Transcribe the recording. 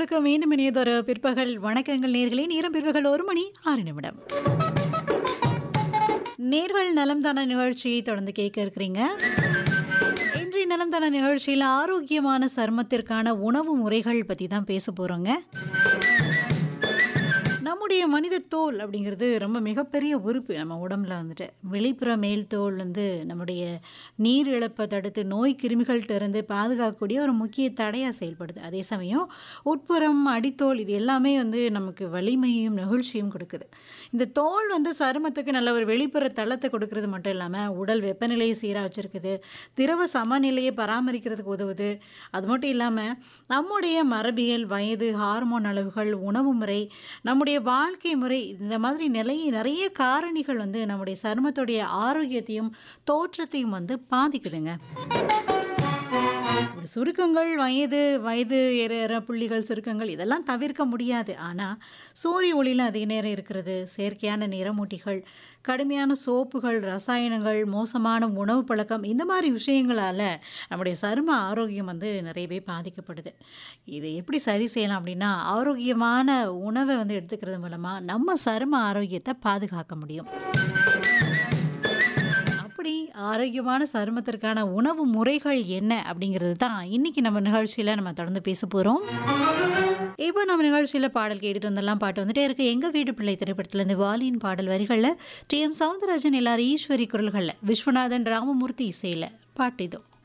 நேர்களுக்கு மீண்டும் இனியதொரு பிற்பகல் வணக்கங்கள் நேர்களே நேரம் பிற்பகல் ஒரு மணி ஆறு நிமிடம் நேர்கள் நலம் தான நிகழ்ச்சியை தொடர்ந்து கேட்க இருக்கிறீங்க இன்றைய நலம் தான நிகழ்ச்சியில் ஆரோக்கியமான சருமத்திற்கான உணவு முறைகள் பற்றி தான் பேச போகிறோங்க நம்முடைய மனித தோல் அப்படிங்கிறது ரொம்ப மிகப்பெரிய உறுப்பு நம்ம உடம்புல வந்துட்டு வெளிப்புற மேல் தோல் வந்து நம்முடைய நீர் இழப்பை தடுத்து நோய் கிருமிகள்கிட்ட இருந்து பாதுகாக்கக்கூடிய ஒரு முக்கிய தடையாக செயல்படுது அதே சமயம் உட்புறம் அடித்தோல் இது எல்லாமே வந்து நமக்கு வலிமையும் நெகிழ்ச்சியும் கொடுக்குது இந்த தோல் வந்து சருமத்துக்கு நல்ல ஒரு வெளிப்புற தளத்தை கொடுக்கறது மட்டும் இல்லாமல் உடல் வெப்பநிலையை சீராக வச்சுருக்குது திரவ சமநிலையை பராமரிக்கிறதுக்கு உதவுது அது மட்டும் இல்லாமல் நம்முடைய மரபியல் வயது ஹார்மோன் அளவுகள் உணவு முறை நம்முடைய வாழ்க்கை முறை இந்த மாதிரி நிறைய நிறைய காரணிகள் வந்து நம்முடைய சருமத்துடைய ஆரோக்கியத்தையும் தோற்றத்தையும் வந்து பாதிக்குதுங்க ஒரு சுருக்கங்கள் வயது வயது ஏற ஏற புள்ளிகள் சுருக்கங்கள் இதெல்லாம் தவிர்க்க முடியாது ஆனால் சூரிய ஒளியில் அதிக நேரம் இருக்கிறது செயற்கையான நிறமூட்டிகள் கடுமையான சோப்புகள் ரசாயனங்கள் மோசமான உணவு பழக்கம் இந்த மாதிரி விஷயங்களால் நம்முடைய சரும ஆரோக்கியம் வந்து நிறையவே பாதிக்கப்படுது இதை எப்படி சரி செய்யலாம் அப்படின்னா ஆரோக்கியமான உணவை வந்து எடுத்துக்கிறது மூலமாக நம்ம சரும ஆரோக்கியத்தை பாதுகாக்க முடியும் அப்படி ஆரோக்கியமான சருமத்திற்கான உணவு முறைகள் என்ன அப்படிங்கிறது தான் இன்னைக்கு நம்ம நிகழ்ச்சியில் நம்ம தொடர்ந்து பேச போகிறோம் இப்போ நம்ம நிகழ்ச்சியில் பாடல் கேட்டுட்டு வந்தெல்லாம் பாட்டு வந்துட்டே இருக்கு எங்கள் வீடு பிள்ளை திரைப்படத்துலேருந்து வாலியின் பாடல் வரிகளில் டி எம் சவுந்தரராஜன் எல்லாரும் ஈஸ்வரி குரல்களில் விஸ்வநாதன் ராமமூர்த்தி இசையில் பாட்டு இதோ